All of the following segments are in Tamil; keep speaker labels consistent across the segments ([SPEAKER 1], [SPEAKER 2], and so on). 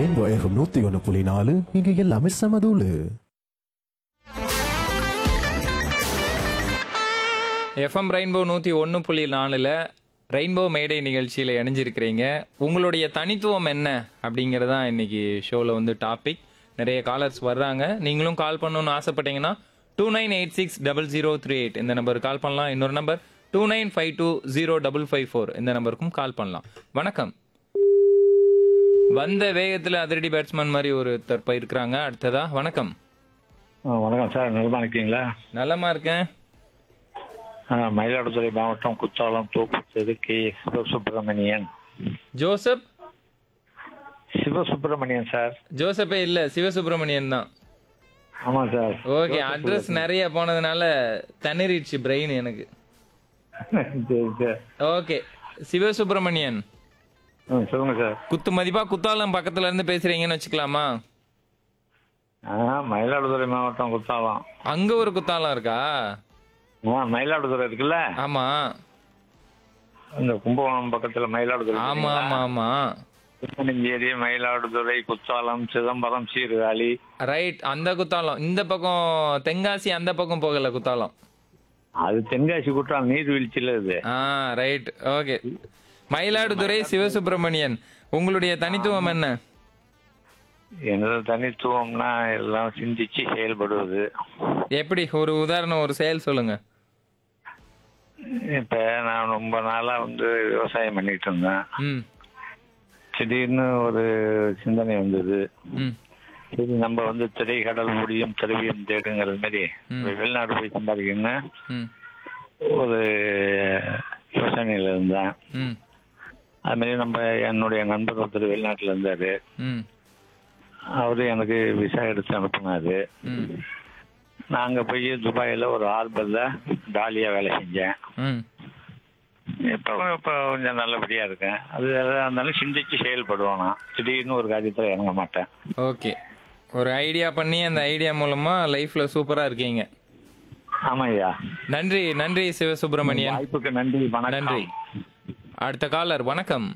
[SPEAKER 1] ரெயின்போ எஃப்எம் நூத்தி ஒன்று புள்ளி நாலு இங்க எல்லாமே சமதூளு
[SPEAKER 2] எஃப்எம் ரெயின்போ நூற்றி ஒன்று புள்ளி நாலில் ரெயின்போ மேடை நிகழ்ச்சியில் இணைஞ்சிருக்கிறீங்க உங்களுடைய தனித்துவம் என்ன அப்படிங்கிறது தான் இன்னைக்கு ஷோவில் வந்து டாபிக் நிறைய காலர்ஸ் வர்றாங்க நீங்களும் கால் பண்ணணும்னு ஆசைப்பட்டீங்கன்னா two nine eight six double zero three eight இந்த நம்பருக்கு கால் பண்ணலாம் இன்னொரு number two nine five two zero double five four இந்த நம்பருக்கும் கால் பண்ணலாம் வணக்கம் வந்த வேகத்தில் அதிரடி பேட்ஸ்மேன் மாதிரி ஒருத்தர் போயிருக்கிறாங்க அடுத்ததா வணக்கம்
[SPEAKER 3] ஆ, வணக்கம் சார் நலமா இருக்கீங்களா
[SPEAKER 2] நலமா இருக்கேன்
[SPEAKER 3] ஆ, மயிலாடுதுறை மாவட்டம் குத்தாலம் தோப்பு கே சிவசுப்பிரமணியன்
[SPEAKER 2] ஜோசப்
[SPEAKER 3] சிவசுப்பிரமணியன் சார்
[SPEAKER 2] ஜோசப்பே இல்ல சிவசுப்பிரமணியன் தான்
[SPEAKER 3] ஆமா சார்
[SPEAKER 2] ஓகே அட்ரஸ் நிறைய போனதுனால தண்ணீரிடுச்சு பிரெயின் எனக்கு
[SPEAKER 3] சரி சார்
[SPEAKER 2] ஓகே சிவசுப்பிரமணியன்
[SPEAKER 3] ம், சொல்லுங்க சார்
[SPEAKER 2] குத்து மதிப்பா குத்தாலம் பக்கத்துல இருந்து பேசுறீங்கன்னு வச்சுக்கலாமா
[SPEAKER 3] ஆ மயிலாடுதுறை மாவட்டம் குத்தாலம்
[SPEAKER 2] அங்க ஒரு குத்தாலம் இருக்கா
[SPEAKER 3] ஆ மயிலாடுதுறை இருக்குல்ல
[SPEAKER 2] ஆமா
[SPEAKER 3] இந்த கும்பகோணம் பக்கத்துல மயிலாடுதுறை
[SPEAKER 2] ஆமா ஆமா ஆமா
[SPEAKER 3] திருமணஞ்சேரி மயிலாடுதுறை குத்தாலம் சிதம்பரம் சீர்காழி
[SPEAKER 2] ரைட் அந்த குத்தாலம் இந்த பக்கம் தென்காசி அந்த பக்கம் போகல குத்தாலம்
[SPEAKER 3] அது தென்காசி குற்றாலம் நீர்வீழ்ச்சியில இது
[SPEAKER 2] ஆ ரைட் ஓகே மயிலாடுதுறை சிவசுப்பிரமணியன் உங்களுடைய தனித்துவம் என்ன
[SPEAKER 3] எனது தனித்துவம்னா எல்லாம் சிந்திச்சு செயல்படுவது
[SPEAKER 2] எப்படி ஒரு உதாரணம் ஒரு செயல் சொல்லுங்க
[SPEAKER 3] இப்ப நான் ரொம்ப நாளா வந்து விவசாயம் பண்ணிட்டு இருந்தேன்
[SPEAKER 2] ம்
[SPEAKER 3] திடீர்னு ஒரு சிந்தனை வந்தது
[SPEAKER 2] ம்
[SPEAKER 3] சரி நம்ம வந்து திரை கடல் முடியும் திரவியம் தேடுங்கிற மாதிரி
[SPEAKER 2] ம்.
[SPEAKER 3] வெளிநாடு போய் சம்பாதிக்கணும்னு
[SPEAKER 2] ம்
[SPEAKER 3] ஒரு யோசனையில இருந்தேன்
[SPEAKER 2] ம்
[SPEAKER 3] அது மாதிரி நம்ம என்னுடைய நண்பர் ஒருத்தர் வெளிநாட்டுல இருந்தாரு
[SPEAKER 2] ம்
[SPEAKER 3] அவரு எனக்கு விசா எடுத்து அனுப்புனாரு
[SPEAKER 2] ம்
[SPEAKER 3] நான் அங்க போய் துபாயில ஒரு ஹார்பர்ல டாலியா வேலை செஞ்சேன்
[SPEAKER 2] ம்
[SPEAKER 3] இப்ப இப்ப கொஞ்சம் நல்லபடியா இருக்கேன் அது எதா இருந்தாலும் சிந்திச்சு செயல்படுவேன் நான் திடீர்னு ஒரு காரியத்துல இறங்க மாட்டேன்
[SPEAKER 2] ஓகே ஒரு ஐடியா பண்ணி அந்த ஐடியா மூலமா லைஃப்ல சூப்பரா இருக்கீங்க
[SPEAKER 3] ஆமா ஐயா
[SPEAKER 2] நன்றி நன்றி சிவசுப்பிரமணியன்
[SPEAKER 3] வாய்ப்புக்கு நன்றி வணக்கம்
[SPEAKER 2] நன்றி அடுத்த காலர் வணக்கம்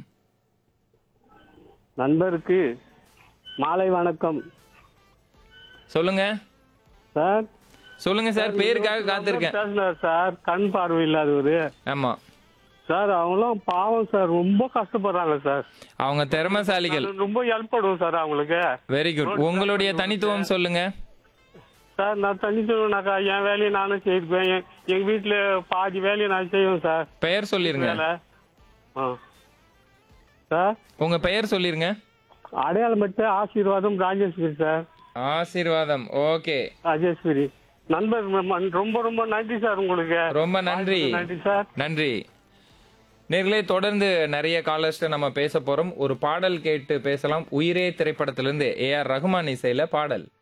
[SPEAKER 4] நண்பருக்கு மாலை வணக்கம்
[SPEAKER 2] சொல்லுங்க
[SPEAKER 4] சார்
[SPEAKER 2] சொல்லுங்க சார் பேருக்காக காத்திருக்கேன்
[SPEAKER 4] பேசுனார் சார் கண் பார்வை இல்லாதவரு
[SPEAKER 2] ஆமா
[SPEAKER 4] சார் அவங்களாம் பாவம் சார் ரொம்ப கஷ்டப்படுறாங்க சார்
[SPEAKER 2] அவங்க திறமசாலிகள்
[SPEAKER 4] நான் ரொம்ப ஹெல்ப் பண்ணுவோம் சார் அவங்களுக்கு
[SPEAKER 2] வெரி குட் உங்களுடைய தனித்துவம் சொல்லுங்க
[SPEAKER 4] சார் நான் தனித்துவனாக்கா என் வேலையை நானும் செய்வேன் என்- எங்க வீட்டுல பாதி வேலையை நான் செய்வேன் சார்
[SPEAKER 2] பெயர் சொல்லிருங்க
[SPEAKER 4] வேலை ஆ சார்
[SPEAKER 2] உங்க பெயர் சொல்லிருங்க
[SPEAKER 4] அடையாளம் மட்டும் ஆசீர்வாதம் ராஜேஸ்வரி சார்
[SPEAKER 2] ஆசீர்வாதம் ஓகே
[SPEAKER 4] ராஜேஸ்வரி நண்பர் ம- ரொம்ப ரொம்ப நன்றி சார் உங்களுக்கு
[SPEAKER 2] ரொம்ப நன்றி
[SPEAKER 4] நன்றி சார்
[SPEAKER 2] நன்றி நேர்களே தொடர்ந்து நிறைய காலர்ஸ்ட நம்ம பேச போறோம் ஒரு பாடல் கேட்டு பேசலாம் உயிரே திரைப்படத்திலிருந்து ஏ ஆர் ரகுமான் இசையில பாடல்